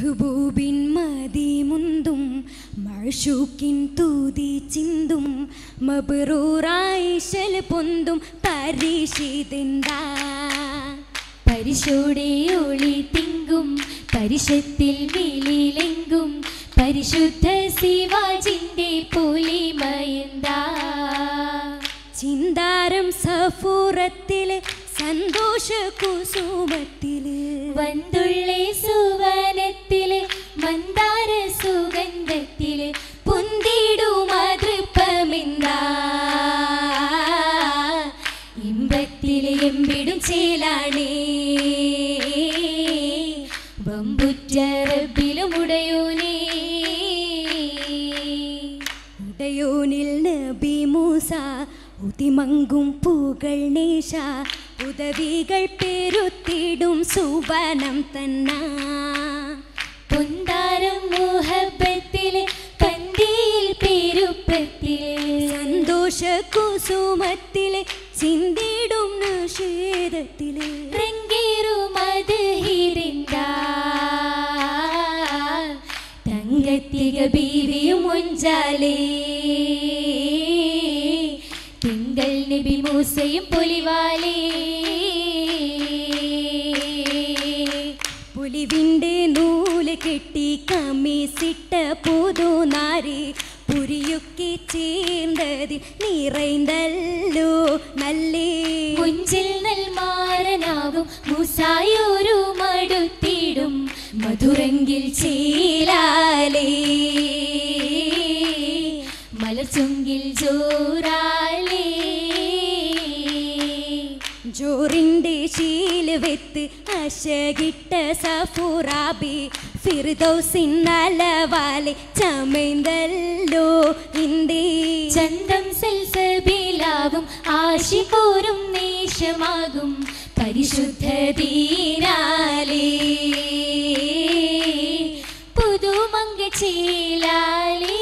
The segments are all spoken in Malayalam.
മെഹബൂബിൻ മതിമുന്തും മഴഷൂക്കിൻ തൂതി ചിന്തും മബറൂറായിശൽ പൊന്തും പരിശീതെന്താ പരിശോടെ ഒളി തിങ്കും പരിഷത്തിൽ മിളിലെങ്കും പരിശുദ്ധ ശിവാജിന്റെ പൊലിമയന്താ ചിന്താരം സഫൂറത്തില് സന്തോഷ കുസുമത്തില് വന്തുള്ളേ സുവനത്തില് മന്ദാര സുഗന്ധത്തില് പൊന്തിടും അതൃപ്പമെന്താ ഇമ്പത്തില് എമ്പിടും ചേലാണേ വമ്പുറ്റ റബ്ബിലും ഉടയോനേ ഉടയോനിൽ നബി മൂസ ഉതിമങ്കും പൂകൾ നേശ ഉദവികൾ പെരുത്തിടും സുവനം തന്ന പൊന്താരം മോഹബത്തില് പന്തിയിൽ പെരുപ്പത്തില് സന്തോഷ കുസുമത്തില് ചിന്തിടും നിഷേധത്തില് റങ്കേറുമത് ഹിരിന്താ തങ്കത്തിക ബീവിയും ഒഞ്ചാലേ തിങ്കൾ നബി മൂസയും പൊലിവാലേ പുലിവിൻ്റെ നൂല് കെട്ടി കമ്മീസിട്ട പുതുനാരി പുരിയൊക്കെ ചേർന്നതിൽ നിറൈന്തല്ലോ നല്ലേ മുഞ്ചിൽ നൽമാരനാകും മൂസായൊരു മടുത്തിടും മധുരങ്കിൽ ചീലാലേ മലർച്ചുങ്കിൽ ജോറാലേ ജോറിൻ്റെ ശീല് വെത്ത് അശകിട്ട സഫുറാബി ഫിർദൗസിൻ നലവാലെ ചമൈന്തല്ലോ ഇന്ദേ ചന്തം സൽസബിലാകും ആശിക്കൂരും നേശമാകും പരിശുദ്ധ ദീനാലേ പുതുമങ്ക ചീലാലേ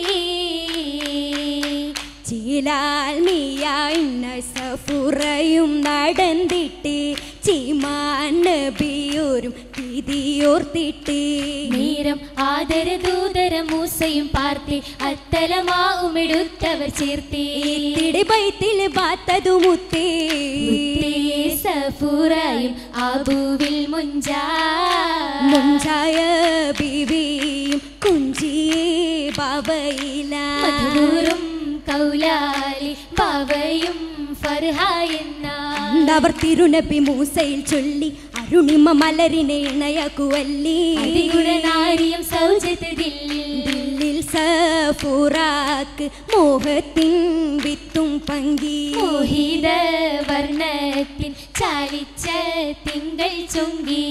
ചീലാൽ മിയായിന്ന സഫുറയും നടന്നിട്ട് ചീമാൻ നബിയോരും വിധിയോർത്തിട്ട് നേരം ആദരദൂതര മൂസയും പാർത്തി അത്തലമാവുമെടുത്തവർ ചേർത്തേ തിടി ബൈത്തിൽ ബാത്തതു മുത്തേ മുത്തേ സഫൂറായും ആബുവിൽ മുഞ്ചാ മുഞ്ചായ ബീവിയും കുഞ്ചിയേ ബാബയില മധുരം കൗലാലി ബാവയും ഫർഹായെന്ന അവർ തിരുനബി മൂസയിൽ ചൊല്ലി അരുണിമ മലരിനെ ഇണയക്കുവല്ലി അതിഗുണനാരിയം സൗജത്തിൽ ദില്ലിൽ സഫൂറാക്ക് മോഹത്തിൻ വിത്തും പങ്കി മോഹിത വർണ്ണത്തിൻ ചാലിച്ച തിങ്കൾ ചൊങ്കി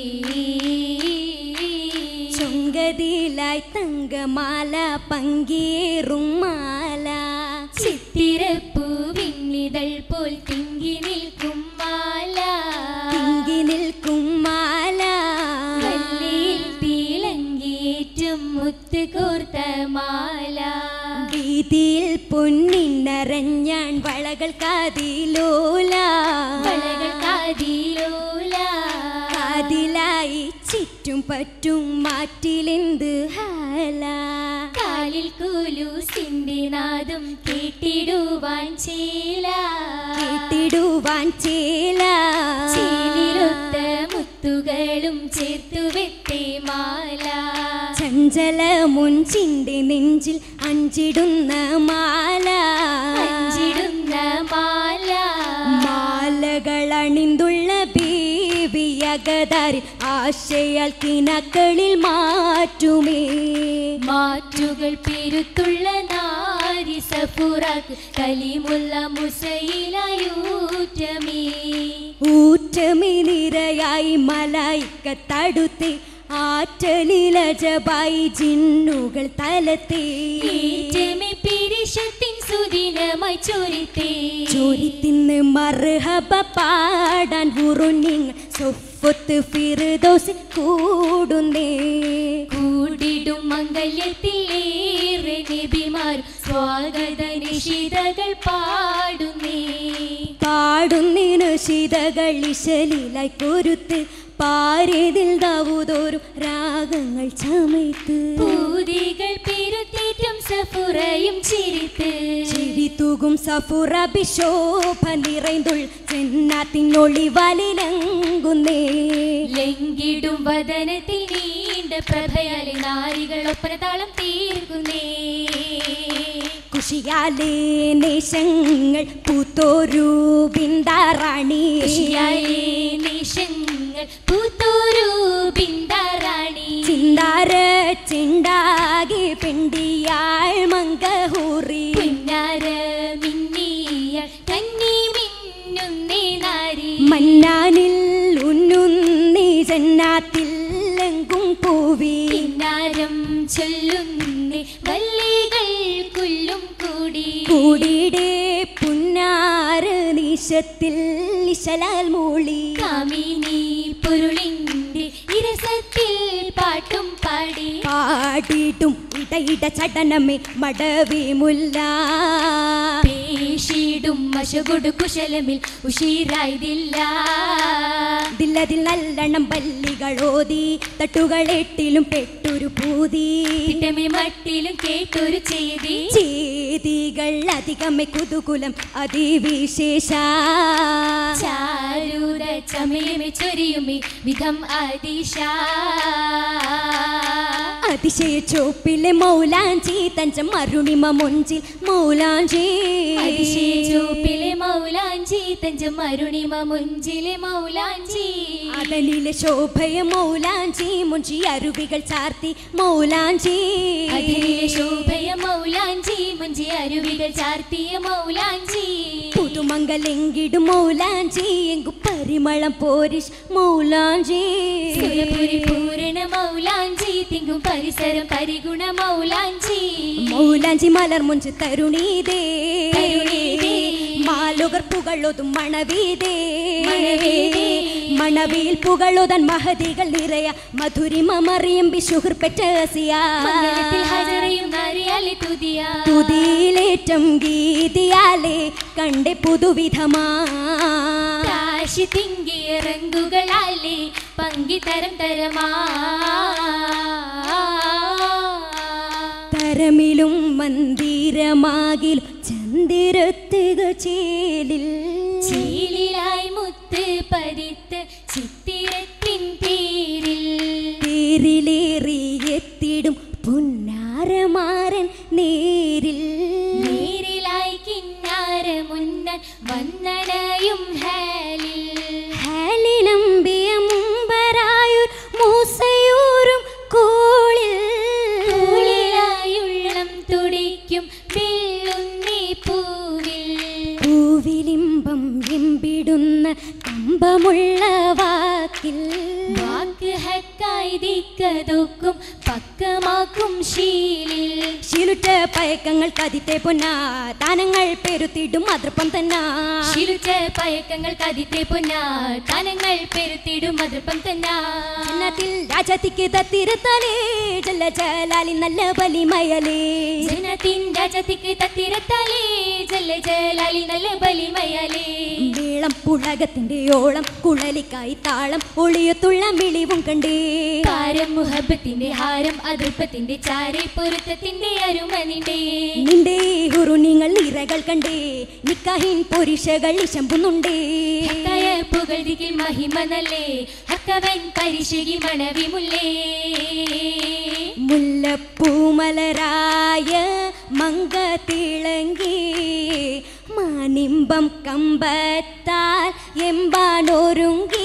ചുങ്കതിലായി തങ്കമാല പങ്കേറും മാല ചിത്തിരപ്പൂവിന്നിതൾ പോൽ തിങ്ങി നിൽക്കും മാല തിങ്കി നിൽക്കും മാല വല്ലിയിൽ തിളങ്ങിയേറ്റും മുത്ത് കോർത്ത മാല വീതിയിൽ പൊന്നിന്നരഞ്ഞാൻ വളകൾ കാതിലോല വളകൾ കാതിലോല കാതിലായി ചുറ്റും പറ്റും മാറ്റിലെന്ത് ഹാല കാലിൽ കൂലു സിന്ധിനാദും കേട്ടിടുവാൻ ചേല കേട്ടിടുവാൻ ചേല ചേലിലൊത്ത മുത്തുകളും ചേർത്തു വെത്തേ മാല ചഞ്ചല മുൻചിന്റെ നെഞ്ചിൽ അഞ്ചിടുന്ന മാല അഞ്ചിടുന്ന മാല മാലകൾ അണിന്തുള്ള ബീവിയകതാരിൽ ആശയാൽ കിനക്കളിൽ മാറ്റുമേ മാറ്റുകൾ പെരുത്തുള്ള നാരി സഫുറാക്ക് കലിമുള്ള മുസയിലായൂറ്റമേ ഊറ്റമി നിരയായി മലായിക്ക തടുത്തെ ആറ്റലിലജബായി ജിന്നുകൾ തലത്തെ ഏറ്റമേ പിരിശത്തിൻ സുദിനമായി ചൊരിത്തേ ചോരിത്തിന്ന് മർഹബ പാടാൻ ഉറുന്നിങ്ങൾ സൊഫത്ത് ഫിർദോസിൽ കൂടുന്നേ കൂടിടും മംഗല്യത്തിലേറെ നബിമാർ സ്വാഗത നിഷിതകൾ പാടുന്നേ പാടുന്നിനു ശിതകൾ ഇശലിലായി കൊരുത്ത് പാരേതിൽ ദാവൂദോരും രാഗങ്ങൾ ചമയ്ത്ത് പൂതികൾ പെരുത്തേറ്റും സഫുറയും ചിരിത്ത് ചിരിത്തൂകും സഫുറ ബിശോഭ നിറൈന്തുൾ ചെന്നാത്തിനൊളി വലിലങ്കുന്നേ ലംഘിടും വദനത്തിൽ നീണ്ട പ്രഭയാലെ നാരികൾ ഒപ്പനതാളം തീർക്കുന്നേ കുഷിയാലേ നേശങ്ങൾ പൂത്തോരു ബിന്ദാറാണി ഖുഷിയാലേ നിശങ്ങൾ പൂത്തോരു ബിന്ദാറാണി ചിന്താര ചിണ്ടാകി പിണ്ടിയാൾ മങ്കഹൂറി പുന്നാര മിന്നിയ കന്നി മിന്നുന്നേ നാരി മന്നാനിൽ ഉന്നുന്നി ജന്നാത്തിൽ എങ്കും പൂവി പിന്നാരം ചൊല്ലുന്നേ വല്ലികൾ കുല്ലും കൂടി കൂടിയുടെ പുന്നാര നിശത്തിൽ ഇശലാൽ മൂളി കാമിനി പൊരുളിന്റെ ഇരസത്തിൽ പാട്ടും പാടി പാടിയിട്ടും ഇടയിട ചടനമേ മടവി മുല്ല പേശിടും മശകൊടു കുശലമിൽ ഉഷീരായതില്ല ദില്ലതിൽ നല്ലണം പല്ലികളോതി തട്ടുകളെട്ടിലും പെട്ടൊരു പൂതി ഇട്ടമേ മട്ടിലും കേട്ടൊരു ചെയ്തി ചേതികൾ അധികമേ കുതുകുലം അതിവിശേഷ ചാരുത ചമയമേ ചൊരിയുമേ വിധം അതിശ അതിശയ ചോപ്പിലെ മൗലാഞ്ചി തഞ്ചം അരുണിമ മൊഞ്ചിൽ മൗലാഞ്ചി അതിശയ ചൂപ്പിലെ മൗലാഞ്ചി തഞ്ചം അരുണിമ മുഞ്ചിലെ മൗലാഞ്ചി അതനിലെ ശോഭയ മൗലാഞ്ചി മുഞ്ചി അരുവികൾ ചാർത്തി മൗലാഞ്ചി അതിലെ ശോഭയ മൗലാഞ്ചി മുഞ്ചി അരുവികൾ ചാർത്തിയ മൗലാഞ്ചി പുതുമംഗലെങ്കിടും മൗലാഞ്ചി എങ്കു പരിമളം പോരിഷ് മൗലാഞ്ചി സുരപുരി പൂരണ മൗലാഞ്ചി തിങ്കും പരിസരം പരിഗുണ മൗലാഞ്ചി മൗലാഞ്ചി മലർ മുഞ്ച് തരുണീതേ തരുണീതേ. മാലുകർ പുകളൊതും മണവീതേ മണവീതേ. മണവിയിൽ പുകളൊതൻ മഹതികൾ നിറയ മധുരിമ മറിയം ബിഷുഹർ പെറ്റസിയ മംഗളത്തിൽ ഹജറയും നാരിയാലെ തുതിയ തുതിയിലേറ്റം ഗീതിയാലേ കണ്ടെ പുതുവിധമാ കാശി തിങ്കിയ റങ്കുകളാലെ പങ്കി തരം തരമാ തരമിലും മന്ദിരമാകിലും ചന്ദിരത്തുക ചേലിൽ ചീലിലായി മുത്ത് പതിത്ത് ചിത്തിരത്തിൻ പേരിൽ പേരിലേറിയെത്തിടും പുന്നാരമാരൻ നേരിൽ നേരിലായി കിന്നാര മുന്നൻ വന്നണയും ഹാലിൽ ഹാലിലമ്പിയ മുമ്പരായൂർ മൂസയൂരും കോളിൽ കൂളിലായുള്ളം തുടിക്കും വെള്ളുന്നീ പൂവിൽ പൂവിലിമ്പം എമ്പിടുന്ന കമ്പമുള്ള വാക്കിൽ വാക്ക് ഹക്കായി ദിക്കതൊക്കും പക്കമാക്കും ശീലിൽ ശിലുറ്റ പയക്കങ്ങൾ കതിത്തെ പൊന്നാ താനങ്ങൾ പെരുത്തിടും അതൃപ്പം തന്നാ ശിലുച്ച പയക്കങ്ങൾ കതിത്തെ പൊന്നാ കനങ്ങൾ പെരുത്തിടും മതൃപ്പം തന്നാ ജന്നത്തിൽ രാജത്തിക്ക് തത്തിരുത്തലേ ജല്ല ജലാലി നല്ല ബലിമയലേ ജനത്തിൻ രാജത്തിക്ക് തത്തിരത്താലേ ജല്ല ജലാലി നല്ല ബലിമയാലേ നീളം പുളകത്തിന്റെ ഓളം കുഴലിക്കായി താളം ഒളിയത്തുള്ള വിളിവും കണ്ടേ കാരം മുഹബത്തിന്റെ ഹാരം അതൃപ്പത്തിന്റെ ചാരെ പൊരുത്തത്തിന്റെ അരുമനിന്റെ നിന്റെ ഹുറു നിങ്ങൾ നിറകൾ കണ്ടേ നിക്കാഹിൻ പുരുഷകൾ ഇശമ്പുന്നുണ്ടേ ഹക്കായ പുകഴ്തികിൽ മഹിമ നല്ലേ ഹക്കവൻ പരിശകി മണവിമുല്ലേ മുല്ലപ്പൂമലരായ മങ്ക തിളങ്ങി മാനിമ്പം കമ്പത്താൽ എമ്പാനൊരുങ്ങി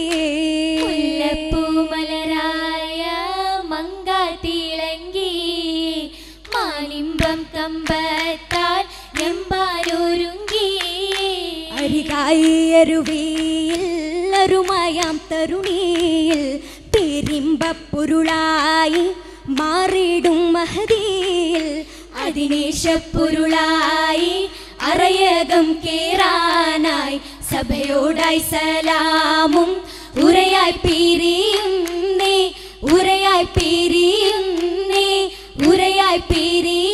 മുല്ലപ്പൂമലരായ മങ്ക തിളങ്ങി മാനിമ്പം കമ്പത്താൽ എമ്പാരൊരുങ്ങി അരികായി അരുവിയിൽ അരുമായാം തരുണിയിൽ പെരിമ്പപ്പൊരുളായി മാറിടും മഹതിയിൽ അതിനേശപ്പൊരുളായി അറയകം കേറാനായി സഭയോടായി സലാമും ഉരയായി പിരിയുന്നേ ഉരയായി പിരിയുന്നേ ഉരയായി പിരി